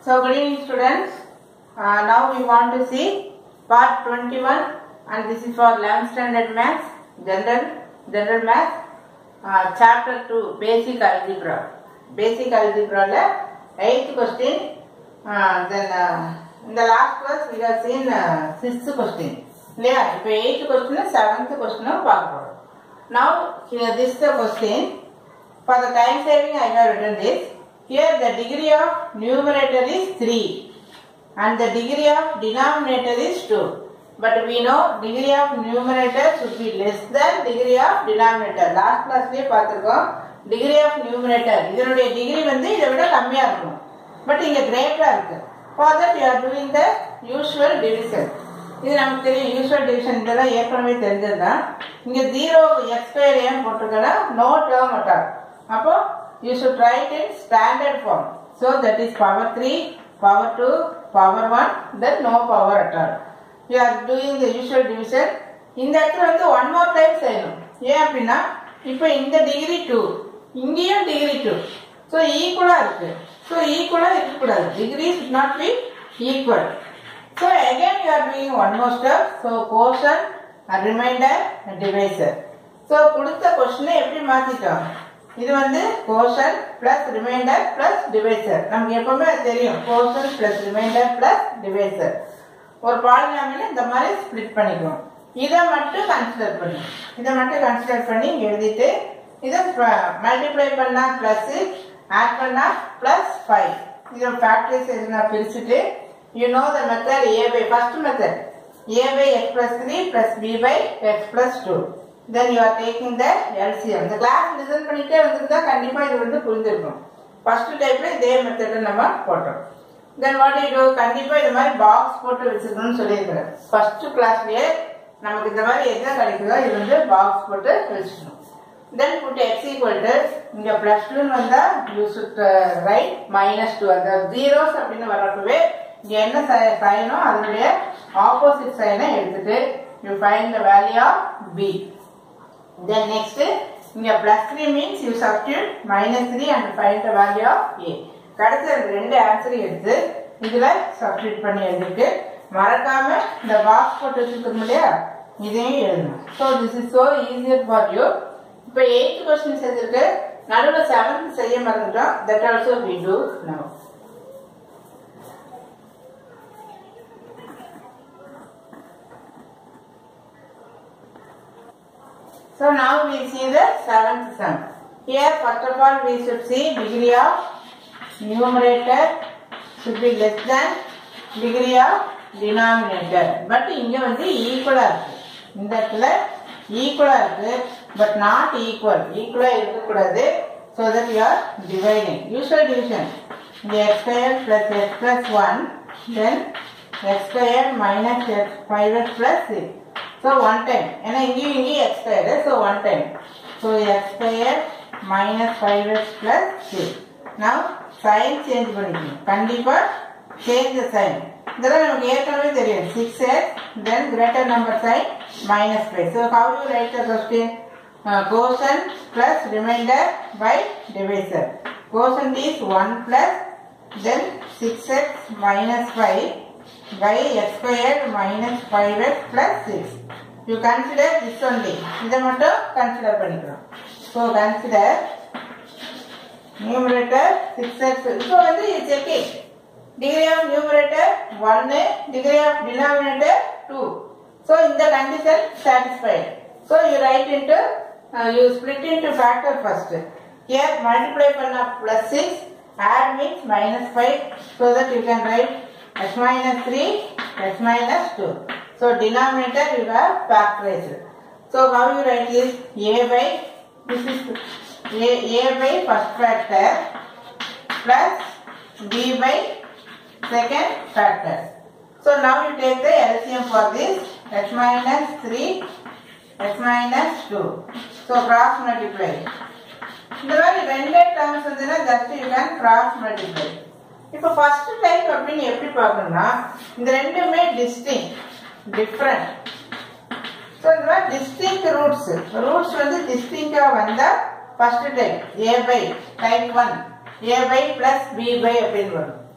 So, good evening students. Uh, now we want to see part 21 and this is for 11th standard maths, general, general maths, uh, chapter 2, basic algebra. Basic algebra la 8th question, uh, then uh, in the last class we have seen uh, 6th question. இல்லையா இப்போ eighth question seventh கொஸ்டினும் பார்க்க போறோம் now here this is the question for the time saving I have written this here the degree of numerator is 3 and the degree of denominator is 2 but we know degree of numerator should be less than degree of denominator last classலயே பார்த்திருக்கோம் degree of numerator இதனுடைய degree வந்து இதை விட கம்மியா இருக்கும் but இங்க கிரேட்டரா இருக்கு for that you are doing the usual division இது நமக்கு தெரியும் யூஸ்வல் டிவிஷன் இதெல்லாம் ஏற்கனவே தெரிஞ்சது தான் இங்க ஜீரோ எக்ஸ்பயர் ஏன் போட்டிருக்கனா நோ டேர்ம் அட்டால் அப்போ you should write in standard form so that is power three power two power one then no power at all you are doing the usual division இந்த இடத்துல வந்து ஒன் மோர் டைம் செய்யணும் ஏன் அப்படின்னா இப்போ இந்த degree two இங்கேயும் டிகிரி டூ ஸோ ஈக்குவலாக இருக்கு ஸோ ஈக்குவலாக இருக்கக்கூடாது degree should not be equal So again you are doing one more step. So quotient, a remainder, a divisor. So கொடுத்த கொஸ்டினை எப்படி மாத்திட்டோம் இது வந்து quotient plus remainder plus divisor நமக்கு எப்பவுமே அது தெரியும் quotient plus remainder plus divisor ஒரு பாலினாமில் இந்த மாதிரி ஸ்ப்ளிட் பண்ணிக்குவோம் இதை மட்டும் கன்சிடர் பண்ணி இதை மட்டும் கன்சிடர் பண்ணி இங்க எழுதிட்டு இதை மல்டிப்ளை பண்ணா பிளஸ் ஆட் பண்ணா பிளஸ் ஃபைவ் இதை ஃபேக்டரைசேஷனை பிரிச்சுட்டு you know the method a by first method a by x plus 3 plus b by x plus 2 then you are taking the LCM இந்த கிளாஸ் லிசன் பண்ணிட்டே வந்திருந்தா கண்டிப்பா இது வந்து புரிஞ்சிருக்கும் ஃபர்ஸ்ட் டைப்ல இதே மெத்தட் நம்ம போட்டோம் தென் வாட் யூ டூ கண்டிப்பா இது மாதிரி பாக்ஸ் போட்டு வச்சிருக்கணும்னு சொல்லியிருக்கிறேன் ஃபர்ஸ்ட் கிளாஸ்லயே நமக்கு இந்த மாதிரி என்ன கிடைக்குதோ இது வந்து பாக்ஸ் போட்டு வச்சுக்கணும் then put x equal to இங்க பிளஸ் டூன்னு வந்தா you should write minus two அந்த ஜீரோஸ் அப்படின்னு வர்றப்பவே இங்க என்ன சைனோ அதனுடைய ஆப்போசிட் சைனை எடுத்துட்டு you find the value of b then next இங்க plus three means you substitute minus three and find the value of a கடைசி அந்த ரெண்டு ஆன்சரையும் எடுத்து இதுல சப்ஸ்டியூட் பண்ணி எழுதிட்டு மறக்காம இந்த பாக்ஸ் போட்டு வச்சுருக்கோம் இல்லையா இதையும் எழுதணும் so this is so easier for you இப்போ எயித்து கொஸ்டின் செஞ்சிருக்கு நடுவில் செவன்த் செய்ய மறந்துட்டோம் that also we do now So now we see the seventh sum. Here first of all we should see degree of numerator should be less than degree of denominator. But இங்க வந்து ஈக்குவலா இருக்கு இந்த இடத்துல ஈக்குவலா இருக்கு பட் நாட் ஈக்குவல் ஈக்குவலா இருக்கக்கூடாது so that you are dividing. Usual division. இந்த x square plus x plus 1 then x square minus x 5x plus 6. So one time. ஏன்னா இங்கேயும் இங்கேயும் x square. So one time. So x square minus 5x plus 6. Now sign change பண்ணிக்கணும். கண்டிப்பா change the sign. இதெல்லாம் நமக்கு ஏற்கனவே தெரியும் 6x then greater number sign minus 5. So how you write the question? Uh, quotient plus remainder by divisor. Quotient is 1 plus then 6x minus 5 by x squared minus 5x plus 6. You consider this only. இதை மட்டும் consider பண்ணிக்கிறோம். So consider numerator 6x. இப்போ வந்து you check it. Degree of numerator 1, degree of denominator 2. So in the condition satisfied. So you write into, uh, you split into factor first. Here multiply பண்ணா plus 6, add means minus 5 so that you can write x minus 3, x minus 2. So denominator you have factorized. So how you write is a by this is a, a by first factor plus b by second factor. So now you take the LCM for this x minus 3, x minus 2. So cross multiply. இந்த மாதிரி ரெண்டே terms வந்துன்னா just you can cross multiply இப்போ first type அப்படின்னு எப்படி பார்க்கணும்னா இந்த ரெண்டுமே டிஸ்டிங் டிஃப்ரெண்ட் ஸோ இந்த மாதிரி டிஸ்டிங் ரூட்ஸ் ரூட்ஸ் வந்து டிஸ்டிங்கா வந்தா first type a by type one a by plus b by அப்படின்னு வரும்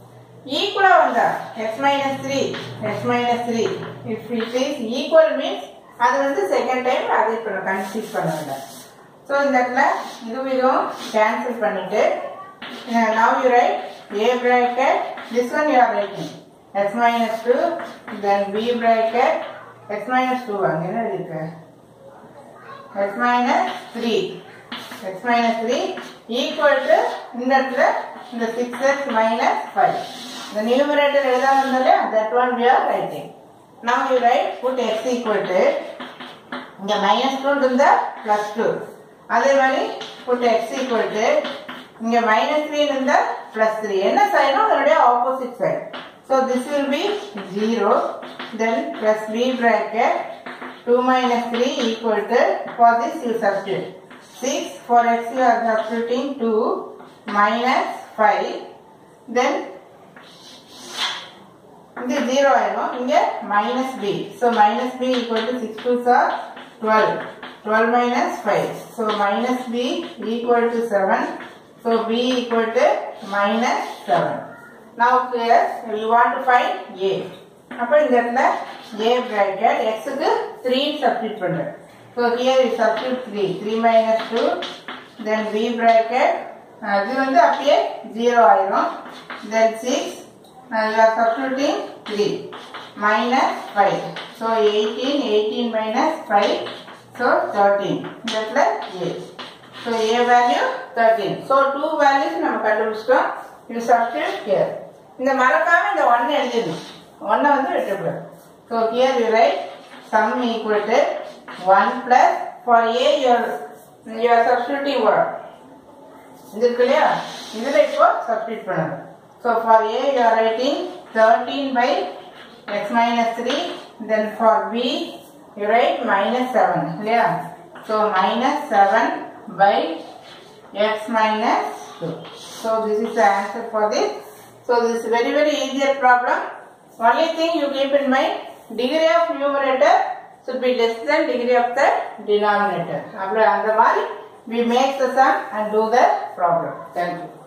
ஈக்குவலா வந்தா x minus three x minus three if it is equal means அது வந்து செகண்ட் டைம் அதை இப்போ கன்சியூஸ் பண்ண வேண்டாம் ஸோ இந்த இடத்துல இதுவும் இதுவும் கேன்சல் பண்ணிட்டு now you write a bracket this one you are writing x minus 2 then b bracket x minus 2 அங்க என்ன இருக்கு x minus 3 x minus 3 equal to இந்த இடத்துல இந்த 6x minus 5 the numerator எழுதாம இருந்தாலே that one we are writing now you write put x equal to இங்க minus two இருந்தா பிளஸ் டூ அதே மாதிரி put x equal to இங்க மைனஸ் த்ரீ இருந்தா பிளஸ் த்ரீ என்ன சைனோ அதனுடைய opposite side so this will be zero then plus b bracket two minus three equal to for this you substitute six for x you are substituting two minus five then இது zero ஆயிடும் இங்க minus b so minus b equal to six two sir twelve twelve minus five so minus b equal to seven so b equal to minus seven now clear you want to find a அப்போ இந்த இடத்துல a bracket எக்ஸுக்கு three substitute பண்ணுறேன் so here you substitute three three minus two then b bracket அது வந்து அப்படியே zero ஆயிரும் then six Now you are substituting 3 minus 5. So 18, 18 minus 5. So 13. That's like A. So A value 13. So two values நம்ம கண்டுபிடிச்சிட்டோம் You substitute here. இந்த மறக்காம இந்த 1 எழுதிடணும் 1 வந்து விட்டுக்கூடாது So here you write sum equal to 1 plus for A you are, you are substituting what? இது இருக்கு இல்லையா இதுல இப்போ சப்ஸ்டிட் பண்ணணும் so for a you are writing thirteen by x minus three then for b you write minus seven இல்லையா so minus seven by x minus two so this is the answer for this so this very very easier problem only thing you keep in mind degree of numerator should be less than degree of the denominator. அப்புறம் அந்த மாதிரி we make the sum and do the problem. Thank you.